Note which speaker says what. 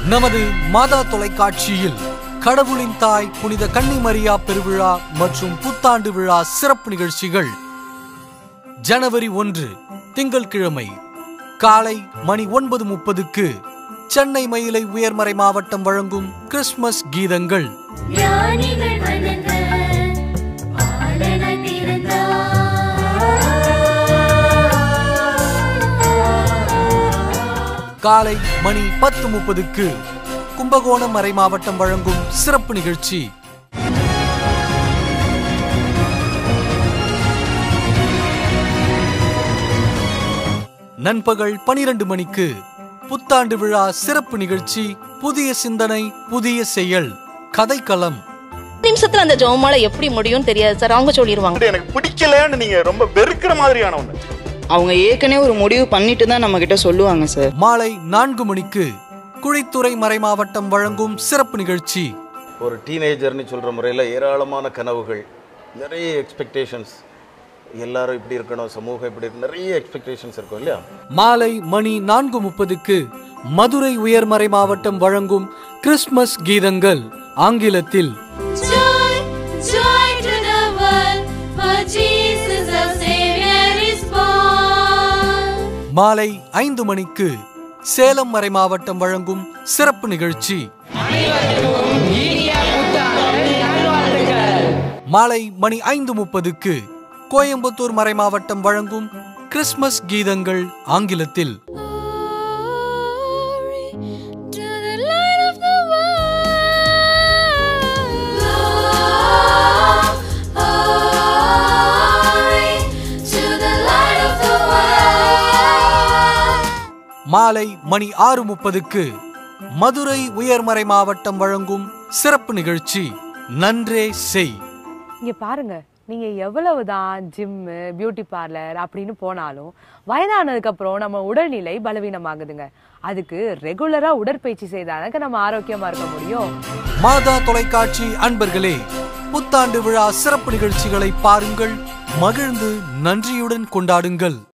Speaker 1: நமது மாதா தொலைக்காட்சியில் கடவுளின் தாய் புனித கன்னிமரியா பெருவிழா மற்றும் புத்தாண்டு விழா சிறப்பு நிகழ்ச்சிகள் ஜனவரி ஒன்று திங்கட்கிழமை காலை மணி ஒன்பது முப்பதுக்கு சென்னை மயிலை உயர்மறை மாவட்டம் வழங்கும் கிறிஸ்துமஸ் கீதங்கள்
Speaker 2: ஞானிகள் வணங்க பாலனாய் பிறந்தார்.
Speaker 1: காலை மணி பத்து முப்பதுக்கு கும்பகோணம் மறை மாவட்டம் வழங்கும் சிறப்பு நிகழ்ச்சி நண்பகல் பனிரெண்டு மணிக்கு புத்தாண்டு விழா சிறப்பு நிகழ்ச்சி புதிய சிந்தனை புதிய செயல் கதைக்களம்
Speaker 3: நிமிஷத்துல அந்த ஜெபமாலை எப்படி முடியும்னு தெரியாது சார் அவங்க சொல்லிடுவாங்க
Speaker 4: வந்து எனக்கு பிடிக்கலன்னு நீங்க ரொம்ப வெறுக்கிற மாதிரியான ஒண்ணு
Speaker 5: அவங்க ஏற்கனவே ஒரு முடிவு பண்ணிட்டு தான் நம்ம கிட்ட சொல்லுவாங்க சார்
Speaker 1: மாலை நான்கு மணிக்கு குழித்துறை மறை மாவட்டம் வழங்கும் சிறப்பு நிகழ்ச்சி
Speaker 6: ஒரு டீனேஜர்னு சொல்கிற முறையில் ஏராளமான கனவுகள் நிறைய எக்ஸ்பெக்டேஷன்ஸ் எல்லாரும் இப்படி இருக்கணும் சமூகம் இப்படி இருக்கணும் நிறைய எக்ஸ்பெக்டேஷன்ஸ் இருக்கும் இல்லையா
Speaker 1: மாலை மணி நான்கு முப்பதுக்கு மதுரை உயர்மறை மாவட்டம் வழங்கும் கிறிஸ்துமஸ் கீதங்கள் ஆங்கிலத்தில்
Speaker 2: Joy, joy to the world, for Jesus our Savior is born.
Speaker 1: மாலை ஐந்து மணிக்கு சேலம் மறை மாவட்டம் வழங்கும் சிறப்பு நிகழ்ச்சி மாலை மணி ஐந்து முப்பதுக்கு கோயம்புத்தூர் மறை மாவட்டம் வழங்கும் கிறிஸ்துமஸ் கீதங்கள் ஆங்கிலத்தில்
Speaker 2: Glory to the light of the world. Glory to the light of the world.
Speaker 1: மாலை மணி ஆறு முப்பதுக்கு மதுரை உயர்மறை மாவட்டம் வழங்கும் சிறப்பு நிகழ்ச்சி நன்றே செய்
Speaker 7: இங்க பாருங்க நீங்க எவ்வளவுதான் ஜிம்மு பியூட்டி பார்லர் அப்படின்னு போனாலும் வயதானதுக்கு அப்புறம் நம்ம உடல்நிலை பலவீனமாகுதுங்க அதுக்கு ரெகுலரா உடற்பயிற்சி செய்தாதாங்க நம்ம ஆரோக்கியமா இருக்க முடியும்
Speaker 1: மாதா தொலைக்காட்சி அன்பர்களே புத்தாண்டு விழா சிறப்பு நிகழ்ச்சிகளை பாருங்கள் மகிழ்ந்து நன்றியுடன் கொண்டாடுங்கள்